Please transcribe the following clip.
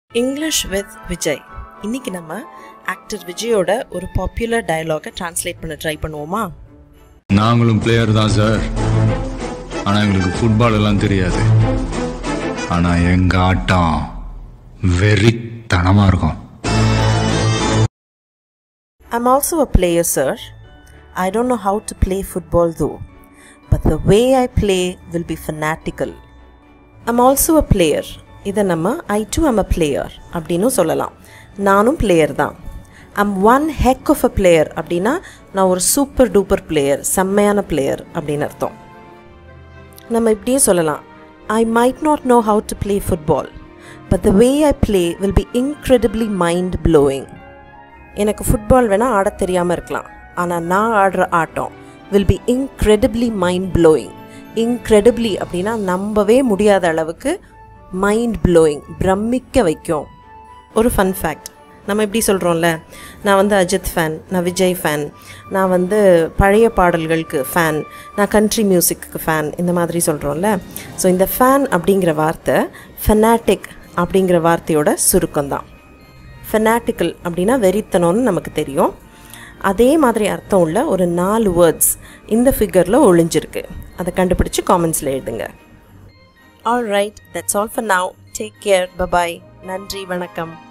English with Vijay இன்னைக்கு நம்ம actor விஜயோட ஒரு பாப்புலர் டயலாகை டிரான்ஸ்லேட் பண்ண ட்ரை பண்ணுவோமா நாங்களும் பிளேயர் தான் சார் ஆனால் எங்களுக்கு ஃபுட்பால் எல்லாம் தெரியாது ஆனால் எங்கள் ஆட்டம் வெறித்தனமாக இருக்கும் I'm also a player, sir. I don't know how to play football though, but the way I play will be fanatical. I'm also a player. இதை நம்ம I do am a player அப்படின்னு சொல்லலாம் நானும் பிளேயர் தான் I'm one heck of a player அப்படின்னா நான் ஒரு super duper player செம்மையான பிளேயர் அப்படின்னு அர்த்தம் நம்ம இப்படியே சொல்லலாம் I might not know how to play football but the way I play will be incredibly mind blowing எனக்கு ஃபுட்பால் வேணால் ஆட தெரியாமல் இருக்கலாம் ஆனால் நான் ஆடுற ஆட்டம் will be incredibly mind blowing incredibly அப்படின்னா நம்பவே முடியாத அளவுக்கு மைண்ட் ப்ளோயிங் பிரமிக்க வைக்கும் ஒரு ஃபன் ஃபேக்ட் நம்ம எப்படி சொல்கிறோம்ல நான் வந்து அஜித் ஃபேன் நான் விஜய் ஃபேன் நான் வந்து பழைய பாடல்களுக்கு ஃபேன் நான் கண்ட்ரி மியூசிக்கு ஃபேன் இந்த மாதிரி சொல்கிறோம்ல ஸோ இந்த ஃபேன் அப்படிங்கிற வார்த்தை ஃபெனாட்டிக் அப்படிங்கிற வார்த்தையோட சுருக்கம் தான் ஃபெனாட்டிக்கல் அப்படின்னா வெறித்தனம்னு நமக்கு தெரியும் அதே மாதிரி அர்த்தம் உள்ள ஒரு நாலு வேர்ட்ஸ் இந்த ஃபிகரில் ஒளிஞ்சிருக்கு அதை கண்டுபிடிச்சு காமெண்ட்ஸில் எழுதுங்க all right that's all for now take care bye bye நன்றி வணக்கம்